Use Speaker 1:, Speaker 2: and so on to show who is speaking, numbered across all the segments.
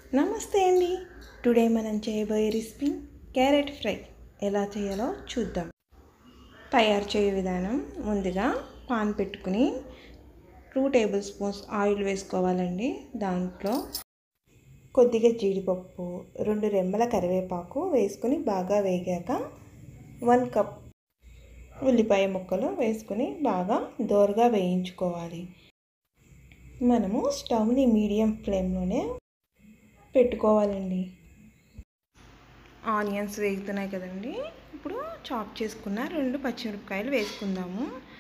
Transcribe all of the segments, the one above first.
Speaker 1: నమస్తే అండి టుడే మనం చేయబోయే రెసిపీ క్యారెట్ ఫ్రై ఎలా చేయాలో చూద్దాం తయారు చేయే విధానం ముందుగా పాన్ పెట్టుకుని టూ టేబుల్ స్పూన్స్ ఆయిల్ వేసుకోవాలండి దాంట్లో కొద్దిగా జీడిపప్పు రెండు రెమ్మల కరివేపాకు వేసుకొని బాగా వేగాక వన్ కప్ ఉల్లిపాయ ముక్కలు వేసుకొని బాగా దోరగా వేయించుకోవాలి మనము స్టవ్ని మీడియం ఫ్లేమ్లోనే పెట్టుకోవాలండి ఆనియన్స్ వేగుతున్నాయి కదండి ఇప్పుడు చాప్ చేసుకున్న రెండు పచ్చిమిరపకాయలు వేసుకుందాము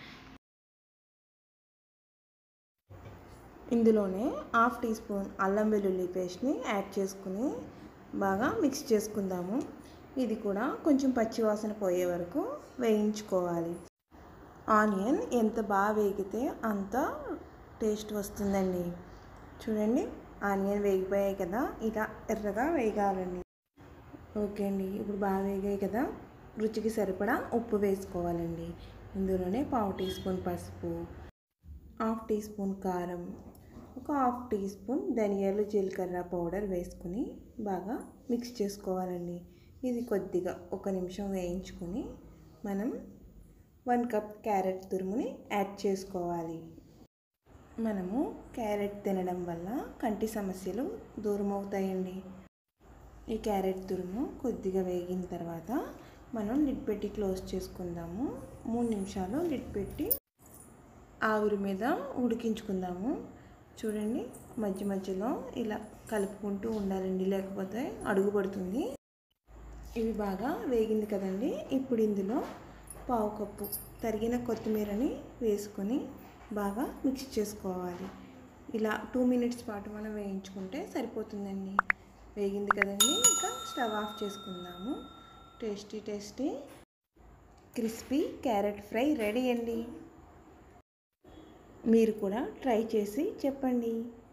Speaker 1: ఇందులోనే హాఫ్ టీ స్పూన్ అల్లం వెల్లుల్లి పేస్ట్ని యాడ్ చేసుకుని బాగా మిక్స్ చేసుకుందాము ఇది కూడా కొంచెం పచ్చివాసన పోయే వరకు వేయించుకోవాలి ఆనియన్ ఎంత బాగా వేగితే అంత టేస్ట్ వస్తుందండి చూడండి ఆనియన్ వేగిపోయాయి కదా ఇలా ఎర్రగా వేగాలండి ఓకే అండి ఇప్పుడు బాగా వేగాయి కదా రుచికి సరిపడా ఉప్పు వేసుకోవాలండి ఇందులోనే పావు టీ స్పూన్ పసుపు హాఫ్ టీ స్పూన్ కారం ఒక హాఫ్ టీ స్పూన్ ధనియాలు జీలకర్ర పౌడర్ వేసుకుని బాగా మిక్స్ చేసుకోవాలండి ఇది కొద్దిగా ఒక నిమిషం వేయించుకొని మనం వన్ కప్ క్యారెట్ తురుముని యాడ్ చేసుకోవాలి మనము క్యారెట్ తినడం వల్ల కంటి సమస్యలు దూరం అవుతాయండి ఈ క్యారెట్ తురుము కొద్దిగా వేగిన తర్వాత మనం లిడ్ పెట్టి క్లోజ్ చేసుకుందాము మూడు నిమిషాలు లిడ్ పెట్టి ఆవిరి మీద ఉడికించుకుందాము చూడండి మధ్య మధ్యలో ఇలా కలుపుకుంటూ ఉండాలండి లేకపోతే అడుగు పడుతుంది ఇవి బాగా వేగింది కదండి ఇప్పుడు ఇందులో పావు కప్పు తరిగిన కొత్తిమీరని వేసుకొని బాగా మిక్స్ చేసుకోవాలి ఇలా టూ మినిట్స్ పాటు మనం వేయించుకుంటే సరిపోతుందండి వేగింది కదండి ఇంకా స్టవ్ ఆఫ్ చేసుకుందాము tasty tasty crispy carrot fry ready అండి మీరు కూడా ట్రై చేసి చెప్పండి